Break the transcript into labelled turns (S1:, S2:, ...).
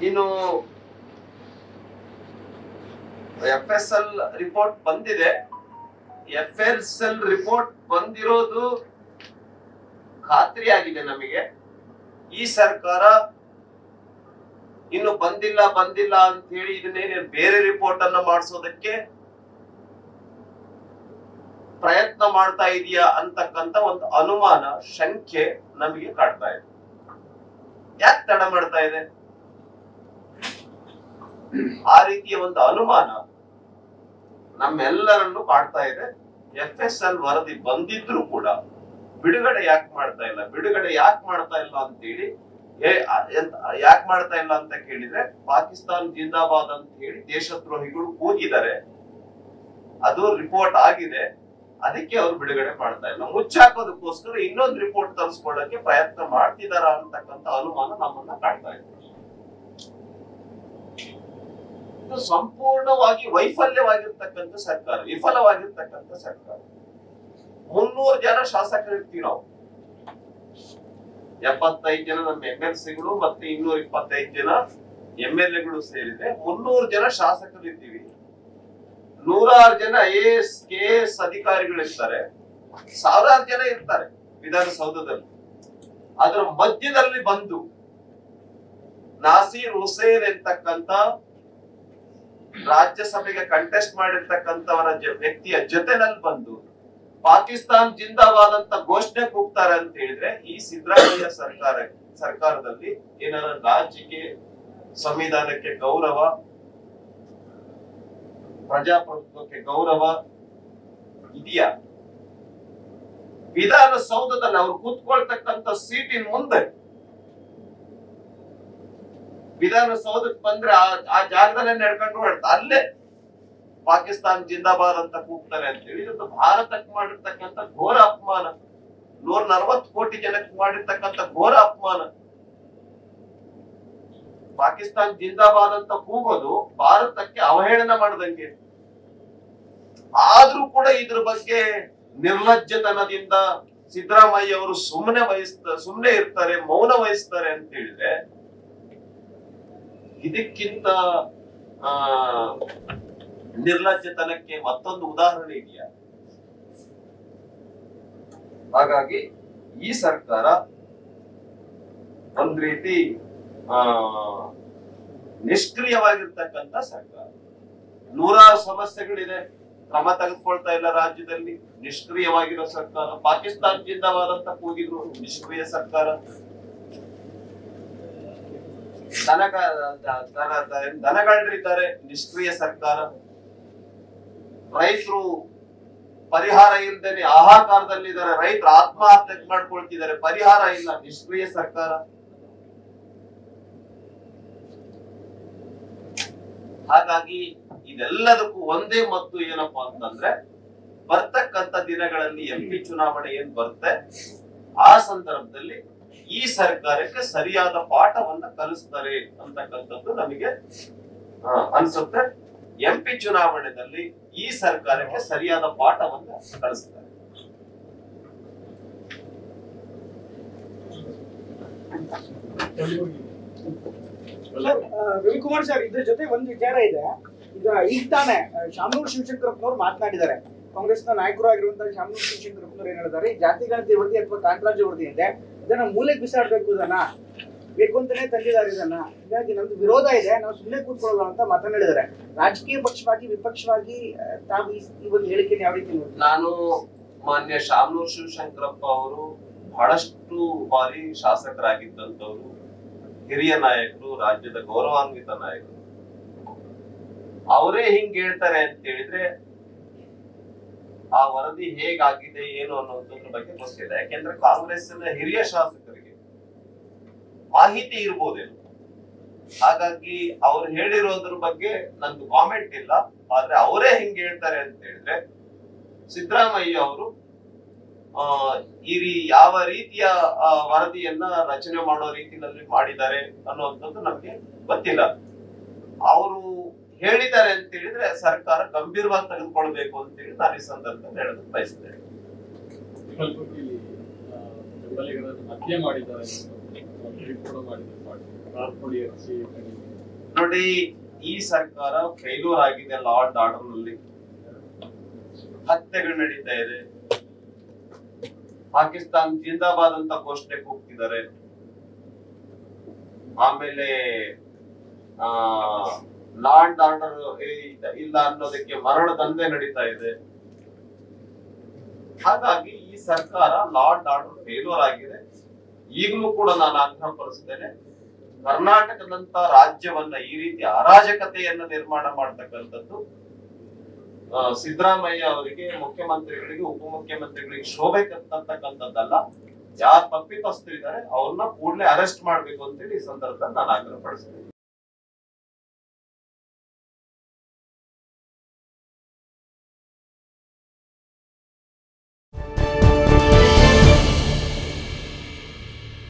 S1: ಇನ್ನು F S L report ಬಂದಿದೆ F S L report ಬಂದಿರೋದು ಖಾತ್ರಿ ಆಗಿದೆ ನಮಗೆ ಈ ಸರ್ಕಾರ ಇನ್ನು ಬಂದಿಲ್ಲ ಬಂದಿಲ್ಲ ಅಂತ ಹೇಳಿ ಇದನ್ನೇನು ಬೇರೆ ರಿಪೋರ್ಟ್ ಅನ್ನ ಮಾಡಿಸೋದಕ್ಕೆ ಪ್ರಯತ್ನ ಮಾಡ್ತಾ ಇದೆಯಾ ಅಂತಕ್ಕಂತ ಒಂದು ಅನುಮಾನ ಶಂಕೆ ನಮಗೆ ಕಾಡ್ತಾ ಇದೆ ಯಾಕೆ ತಡ ಮಾಡ್ತಾ ಇದೆ ಆ ರೀತಿಯ ಒಂದು ಅನುಮಾನ ನಮ್ಮೆಲ್ಲರನ್ನು ಕಾಡ್ತಾ ಇದೆ ಎಫ್ ಎಸ್ ಎಲ್ ವರದಿ ಬಂದಿದ್ರು ಕೂಡ ಬಿಡುಗಡೆ ಯಾಕೆ ಮಾಡ್ತಾ ಇಲ್ಲ ಬಿಡುಗಡೆ ಯಾಕೆ ಮಾಡ್ತಾ ಇಲ್ಲ ಅಂತೇಳಿ ಯಾಕೆ ಮಾಡ್ತಾ ಇಲ್ಲ ಅಂತ ಕೇಳಿದ್ರೆ ಪಾಕಿಸ್ತಾನ್ ಜಿಂದಾಬಾದ್ ಅಂತ ಹೇಳಿ ದೇಶದ್ರೋಹಿಗಳು ಕೂಗಿದ್ದಾರೆ ಅದು ರಿಪೋರ್ಟ್ ಆಗಿದೆ ಅದಕ್ಕೆ ಅವ್ರು ಬಿಡುಗಡೆ ಮಾಡ್ತಾ ಇಲ್ಲ ಮುಚ್ಚಾಕೋದಕ್ಕೋಸ್ಕರ ಇನ್ನೊಂದು ರಿಪೋರ್ಟ್ ತರಿಸ್ಕೊಳ್ಳಕ್ಕೆ ಪ್ರಯತ್ನ ಮಾಡ್ತಿದಾರ ಅಂತಕ್ಕಂಥ ಅನುಮಾನ ನಮ್ಮನ್ನ ಕಾಡ್ತಾ ಇದೆ ಇದು ಸಂಪೂರ್ಣವಾಗಿ ವೈಫಲ್ಯವಾಗಿರ್ತಕ್ಕಂಥ ಸರ್ಕಾರ ವಿಫಲವಾಗಿರ್ತಕ್ಕಂಥ ಸರ್ಕಾರ ಮುನ್ನೂರು ಜನ ಶಾಸಕರಿರ್ತೀವಿ ನಾವು ಎಪ್ಪತ್ತೈದು ಜನ ನಮ್ಮ ಎಂ ಎಲ್ ಸಿಗಳು ಮತ್ತೆ ಇನ್ನೂರ ಇಪ್ಪತ್ತೈದು ಜನ ಎಂ ಎಲ್ ಎಗಳು ಸೇರಿದೆ ಮುನ್ನೂರು ಜನ ಶಾಸಕರಿದ್ದೀವಿ ನೂರಾರು ಜನ ಐ ಎಸ್ ಕೆ ಎಸ್ ಅಧಿಕಾರಿಗಳಿರ್ತಾರೆ ಸಾವಿರಾರು ಜನ ಇರ್ತಾರೆ ವಿಧಾನಸೌಧದಲ್ಲಿ ಅದರ ಮಧ್ಯದಲ್ಲಿ ಬಂದು ನಾಸೀರ್ ಹುಸೇನ್ ಎಂತಕ್ಕಂತ ರಾಜ್ಯಸಭೆಗೆ ಕಂಟೆಸ್ಟ್ ಮಾಡಿರ್ತಕ್ಕಂಥವರ ಜ- ವ್ಯಕ್ತಿಯ ಜೊತೆನಲ್ಲಿ ಬಂದು ಪಾಕಿಸ್ತಾನ್ ಜಿಂದಾಬಾದ್ ಅಂತ ಘೋಷಣೆ ಕೂಗ್ತಾರೆ ಅಂತ ಹೇಳಿದ್ರೆ ಈ ಸಿದ್ದರಾಮಯ್ಯ ಸರ್ಕಾರ ಸರ್ಕಾರದಲ್ಲಿ ಏನಾರ ರಾಜ್ಯಕ್ಕೆ ಸಂವಿಧಾನಕ್ಕೆ ಗೌರವ ಪ್ರಜಾಪ್ರಭುತ್ವಕ್ಕೆ ಗೌರವ ಇದೆಯಾ ವಿಧಾನಸೌಧದಲ್ಲಿ ಅವ್ರು ಕೂತ್ಕೊಳ್ತಕ್ಕಂತ ಸೀಟಿನ ಮುಂದೆ ವಿಧಾನಸೌಧಕ್ಕೆ ಬಂದ್ರೆ ಆ ಆ ಜಾಗದಲ್ಲೇ ನಡ್ಕೊಂಡು ಹೊರಡ್ತಾರೆ ಅಲ್ಲೇ ಪಾಕಿಸ್ತಾನ್ ಜಿಂದಾಬಾದ್ ಅಂತ ಕೂಗ್ತಾರೆ ಅಂತ ಹೇಳಿ ಇದು ಭಾರತಕ್ಕೆ ಮಾಡಿರ್ತಕ್ಕಂಥ ಘೋರ ಅಪಮಾನ ನೂರ ನಲವತ್ತು ಕೋಟಿ ಜನಕ್ಕೆ ಮಾಡಿರ್ತಕ್ಕಂಥ ಘೋರ ಅಪಮಾನ ಪಾಕಿಸ್ತಾನ್ ಜಿಂದಾಬಾದ್ ಅಂತ ಕೂಗೋದು ಭಾರತಕ್ಕೆ ಅವಹೇಳನ ಮಾಡದಂಗೆ ಆದ್ರೂ ಕೂಡ ಇದ್ರ ಬಗ್ಗೆ ನಿರ್ಲಜ್ಜತನದಿಂದ ಸಿದ್ದರಾಮಯ್ಯ ಅವರು ಸುಮ್ಮನೆ ವಹಿಸ್ತ ಸುಮ್ಮನೆ ಇರ್ತಾರೆ ಮೌನ ವಹಿಸ್ತಾರೆ ಅಂತ ಹೇಳಿದ್ರೆ ಇದಕ್ಕಿಂತ ಆ ನಿರ್ಲಜ್ಜತನಕ್ಕೆ ಮತ್ತೊಂದು ಉದಾಹರಣೆ ಇದೆಯಾ ಹಾಗಾಗಿ ಈ ಸರ್ಕಾರ ಒಂದ್ ರೀತಿ ಆ ನಿಷ್ಕ್ರಿಯವಾಗಿರ್ತಕ್ಕಂಥ ಸರ್ಕಾರ ನೂರಾರು ಸಮಸ್ಯೆಗಳಿದೆ ಕ್ರಮ ತೆಗೆದುಕೊಳ್ತಾ ಇಲ್ಲ ರಾಜ್ಯದಲ್ಲಿ ನಿಷ್ಕ್ರಿಯವಾಗಿರೋ ಸರ್ಕಾರ ಪಾಕಿಸ್ತಾನ್ ಜಿಂದಾಬಾದ್ ಅಂತ ಕೂಗಿದ್ರು ನಿಷ್ಕ್ರಿಯ ಸರ್ಕಾರ ದನಗ ದ- ದನ- ದ- ದನಗಳರಿದ್ದಾರೆ ನಿಷ್ಕ್ರಿಯ ಸರ್ಕಾರ ರೈತರು ಪರಿಹಾರ ಇಲ್ದೇನೆ ಆಹಾಕಾರದಲ್ಲಿದ್ದಾರೆ ರೈತರು ಆತ್ಮಹತ್ಯೆ ಮಾಡ್ಕೊಳ್ತಿದ್ದಾರೆ ಪರಿಹಾರ ಇಲ್ಲ ನಿಷ್ಕ್ರಿಯ ಸರ್ಕಾರ ಹಾಗಾಗಿ ಇದೆಲ್ಲದಕ್ಕೂ ಒಂದೇ ಮತ್ತು ಏನಪ್ಪಾ ಅಂತಂದ್ರೆ ಬರ್ತಕ್ಕಂತ ದಿನಗಳಲ್ಲಿ ಎಂ ಪಿ ಚುನಾವಣೆ ಏನ್ ಬರುತ್ತೆ ಆ ಸಂದರ್ಭದಲ್ಲಿ ಈ ಸರ್ಕಾರಕ್ಕೆ ಸರಿಯಾದ ಪಾಠವನ್ನ ಕಲಿಸ್ತಾರೆ ಅಂತಕ್ಕಂಥದ್ದು ನಮಗೆ ಆ, ಅನ್ಸುತ್ತೆ ಎಂ ಪಿ ಚುನಾವಣೆಯಲ್ಲಿ ಈ ಸರ್ಕಾರಕ್ಕೆ ಸರಿಯಾದ ಪಾಠವನ್ನ ಕಲಿಸ್ತಾರೆ
S2: ಸರ್, ಆ, ರವಿಕುಮಾರ್ ಸರ್ ಇದ್ರ ಜೊತೆ ಒಂದು ವಿಚಾರ ಇದೆ ಈಗ ಈಗ ತಾನೇ ಆ, ಶಾಮನೂರು ಶಿವಶಂಕರಪ್ಪನವರು ಮಾತನಾಡಿದ್ದಾರೆ ಕಾಂಗ್ರೆಸ್ನ ನಾಯಕರು ಆಗಿರುವಂತಹ ಶಾಮನೂರು ಶಿವಶಂಕರಪ್ಪನವರು ಏನ್ ಹೇಳಿದ್ದಾರೆ ಈ ಜಾತಿ ಗಣತಿ ವರದಿ ಅಥವಾ ಕಾಂತರಾಜು ವರದಿ ಇದೆ ಇದನ್ನ ಮೂಲೆಗೆ ಬಿಸಾಡ್ಬೇಕು ಇದನ್ನ ಬೇಕು ಅಂತಾನೆ ತಂದಿದ್ದಾರೆ ಇದನ್ನ ಹೀಗಾಗಿ ನಮ್ದು ವಿರೋಧ ಇದೆ ನಾವು ಸುಮ್ಮನೆ ಕೂತ್ಕೊಳ್ಳಲ್ಲ ಅಂತ ಮಾತನಾಡಿದ್ದಾರೆ ರಾಜಕೀಯ ಪಕ್ಷವಾಗಿ ವಿಪಕ್ಷವಾಗಿ ಆ, ತಾವು ಈ ಈ ಒಂದು ಹೇಳಿಕೆಯನ್ನು ಯಾವ ರೀತಿ ನೋಡ್ತೀವಿ
S1: ನಾನು ಮಾನ್ಯ ಶಾಮನೂರ್ ಶಿವಶಂಕರಪ್ಪ ಅವರು ಬಹಳಷ್ಟು ಬಾರಿ ಶಾಸಕರಾಗಿದ್ದಂತವ್ರು ಹಿರಿಯ ನಾಯಕರು ರಾಜ್ಯದ ಗೌರವಾನ್ವಿತ ನಾಯಕರು ಅವರೇ ಹಿಂಗ್ ಹೇಳ್ತಾರೆ ಅಂತ ಹೇಳಿದ್ರೆ ಆ ವರದಿ ಹೇಗಾಗಿದೆ ಏನು ಅನ್ನೋದ್ರ ಬಗ್ಗೆ ಗೊತ್ತಿಲ್ಲ ಯಾಕೆಂದ್ರೆ ಕಾಂಗ್ರೆಸ್ಸಿನ ಹಿರಿಯ ಶಾಸಕರಿಗೆ ಮಾಹಿತಿ ಇರ್ಬೋದೇನು ಹಾಗಾಗಿ ಅವ್ರು ಹೇಳಿರೋದ್ರ ಬಗ್ಗೆ ನಂದು ಕಾಮೆಂಟ್ ಇಲ್ಲ ಆದ್ರೆ ಅವರೇ ಹಿಂಗ್ ಹೇಳ್ತಾರೆ ಅಂತ ಹೇಳಿದ್ರೆ ಸಿದ್ದರಾಮಯ್ಯ ಅವರು ಆ ಈ ರೀ- ಯಾವ ರೀತಿಯ ಆ, ವರದಿಯನ್ನ ರಚನೆ ಮಾಡೋ ರೀತಿಯಲ್ಲಿ ಮಾಡಿದ್ದಾರೆ ಅನ್ನುವಂಥದ್ದು ನಮ್ಗೆ ಗೊತ್ತಿಲ್ಲ ಅವರು ಹೇಳಿದ್ದಾರೆ ಅಂತ ಹೇಳಿದ್ರೆ ಸರ್ಕಾರ ಗಂಭೀರವಾಗಿ ತೆಗೆದುಕೊಳ್ಬೇಕು ಅಂತ ಹೇಳಿ ನಾನು ಈ ಸಂದರ್ಭದಲ್ಲಿ ಹೇಳಲು ಬಯಸ್ತೇನೆ
S3: ಕಲಬುರಗಿಯಲ್ಲಿ ಆ, ಬೆಂಬಲಿಗರನ್ನು ಹತ್ಯೆ ಮಾಡಿದ್ದಾರೆ ಅನ್ನೋ ಒಂದು ಟ್ವೀಟ್ ಕೂಡ ಮಾಡಿದ್ದಾರೆ ಪಾರ್ಟಿ. ರಾರ್ಪುಡಿ ಹಚ್ಚಿ ಕಡಿಮೆ
S1: ನೋಡಿ ಈ ಸರ್ಕಾರ ಫೇಲ್ಯೂರ್ ಆಗಿದೆ ಲಾ ಅಂಡ್ ಆರ್ಡರ್ ನಲ್ಲಿ ಹತ್ಯೆಗಳು ನಡೀತಾ ಇದೆ ಪಾಕಿಸ್ತಾನ್ ಜಿಂದಾಬಾದ್ ಅಂತ ಘೋಷಣೆ ಕೂಗ್ತಿದ್ದಾರೆ ಆಮೇಲೆ ಆ ಲಾ ಅಂಡ್ ಆರ್ಡರ್ ಇಲ್ಲ ಅನ್ನೋದಕ್ಕೆ ಮರಣ ದಂಧೆ ನಡೀತಾ ಇದೆ ಹಾಗಾಗಿ ಈ ಸರ್ಕಾರ ಲಾ ಅಂಡ್ ಆರ್ಡರ್ ಫೇಲ್ಯೂರ್ ಆಗಿದೆ ಈಗಲೂ ಕೂಡ ನಾನು ಆಗ್ರಹ ಪಡಿಸ್ತೇನೆ ಕರ್ನಾಟಕದಂತ ರಾಜ್ಯವನ್ನ ಈ ರೀತಿ ಅರಾಜಕತೆಯನ್ನ ನಿರ್ಮಾಣ ಮಾಡ್ತಕ್ಕಂಥದ್ದು ಆ, ಸಿದ್ದರಾಮಯ್ಯ ಅವರಿಗೆ ಮುಖ್ಯಮಂತ್ರಿಗಳಿಗೆ ಉಪಮುಖ್ಯಮಂತ್ರಿಗಳಿಗೆ ಶೋಭೆ ತರ್ತಕ್ಕಂಥದ್ದಲ್ಲ ಯಾರು ತಪ್ಪಿತಸ್ಥರಿದ್ದಾರೆ ಅವ್ರನ್ನ ಕೂಡಲೇ ಅರೆಸ್ಟ್ ಮಾಡ್ಬೇಕು ಅಂತೇಳಿ ಈ ಸಂದರ್ಭದಲ್ಲಿ ನಾನು ಆಗ್ರಹ ಪಡಿಸ್ತೇನೆ